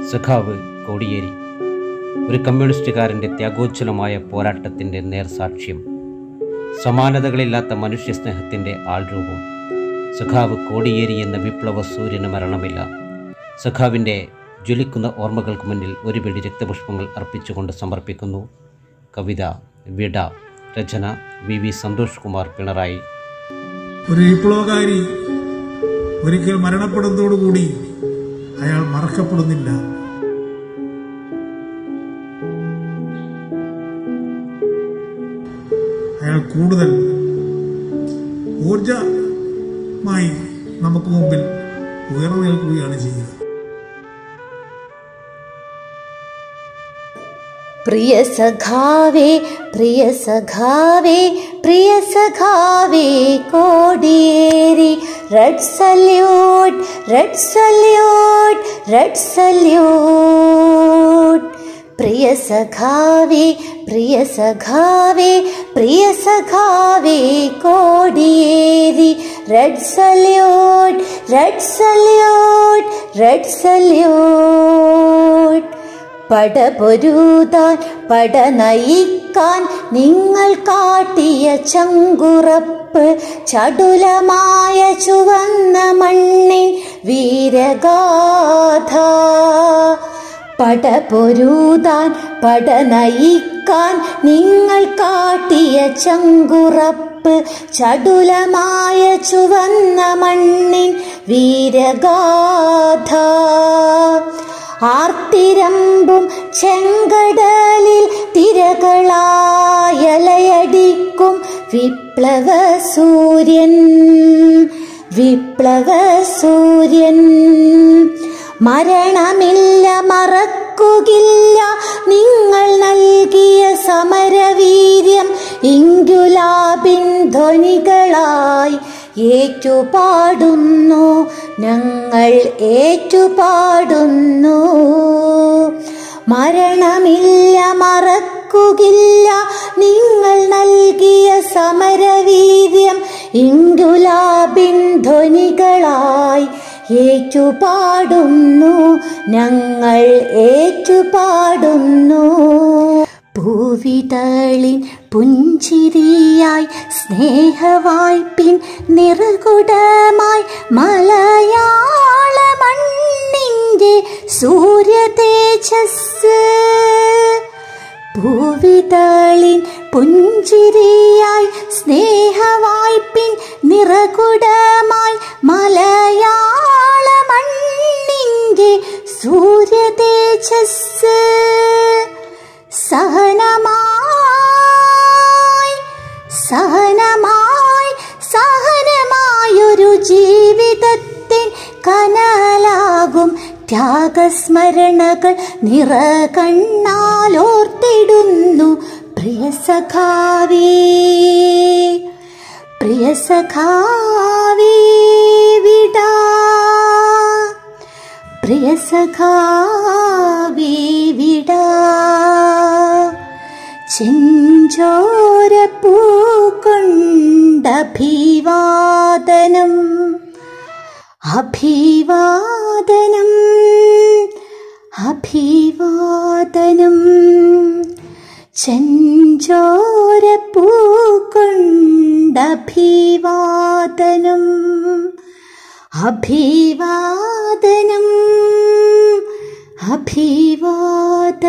സഖാവ് കോടിയേരി ഒരു കമ്മ്യൂണിസ്റ്റുകാരൻ്റെ ത്യാഗോജ്വലമായ പോരാട്ടത്തിൻ്റെ നേർസാക്ഷ്യം സമാനതകളില്ലാത്ത മനുഷ്യസ്നേഹത്തിൻ്റെ ആൾരൂപം സഖാവ് കോടിയേരി എന്ന വിപ്ലവ സൂര്യന് മരണമില്ല സഖാവിൻ്റെ ജ്വലിക്കുന്ന ഓർമ്മകൾക്ക് മുന്നിൽ ഒരു പിടി രക്തപുഷ്പങ്ങൾ അർപ്പിച്ചുകൊണ്ട് സമർപ്പിക്കുന്നു കവിത വിട രചന വി വി സന്തോഷ് കുമാർ പിണറായി ഒരു വിപ്ലവകാരി ഒരിക്കൽ മരണപ്പെടുന്നതോടുകൂടി അയാൾ മറക്കപ്പെടുന്നില്ല അയാൾ കൂടുതൽ ഊർജമായി നമുക്ക് മുമ്പിൽ ഉയർന്നു നിൽക്കുകയാണ് ചെയ്യുക പ്രിയ സഖാവേ പ്രിയ സഖാവേ പ്രിയ സഖാവേ Kodiyeri red salute red salute red salute പ്രിയ സഖാവേ പ്രിയ സഖാവേ പ്രിയ സഖാവേ Kodiyeri red salute red salute red salute പടപൊരുതാൻ പട നയിക്കാൻ നിങ്ങൾ കാട്ടിയ ചങ്കുറപ്പ് ചടുലമായ ചുവന്ന മണ്ണിൻ വീരഗാഥ പടപൊരുതാൻ പട നയിക്കാൻ നിങ്ങൾ കാട്ടിയ ചങ്കുറപ്പ് ചടുലമായ ചുവന്ന മണ്ണിൻ വീരഗാഥ ആർത്തിരമ്പും ചെങ്കടലിൽ തിരകളായലയടിക്കും വിപ്ലവ സൂര്യൻ വിപ്ലവ സൂര്യൻ മരണമില്ല മറക്കുകില്ല നിങ്ങൾ നൽകിയ സമരവീര്യം ഇങ്കുലാബിൻ ധ്വനികളായി ഏറ്റുപാടുന്നു ഞങ്ങൾ ഏറ്റുപാടുന്നു മരണമില്ല മറക്കുകില്ല നിങ്ങൾ നൽകിയ സമരവീര്യം ഇങ്കുലാബിൻ ധ്വനികളായി ഏറ്റുപാടുന്നു ഞങ്ങൾ ഏറ്റുപാടുന്നു പൂവിതളിൻ പുഞ്ചിരിയായി സ്നേഹവായ്പിൻ നിറകുടമായി മലയാള മണ്ണിൻ്റെ സൂര്യതേജസ് പൂവിതളിൻ പുഞ്ചിരിയായി സ്നേഹവായ്പിൻ നിറകുടമായി മലയാള മണ്ണിൻ്റെ സൂര്യതേജസ് സഹനമായി സഹനമായി സഹനമായൊരു ജീവിതത്തിൻ കനലാകും ത്യാഗസ്മരണകൾ നിറകണ്ണാലോർത്തിടുന്നു പ്രിയ സഖാവേ പ്രിയ സഖാവേ വിടാ പ്രിയ സഖാവേ വിടാ ചെഞ്ചോര പൂക്കൊണ്ടഭിവാദനം അഭിവാദനം അഭിവാദനം ചെഞ്ചോര പൂക്കൊണ്ടഭിവാദനം അഭിവാദനം അഭിവാദനം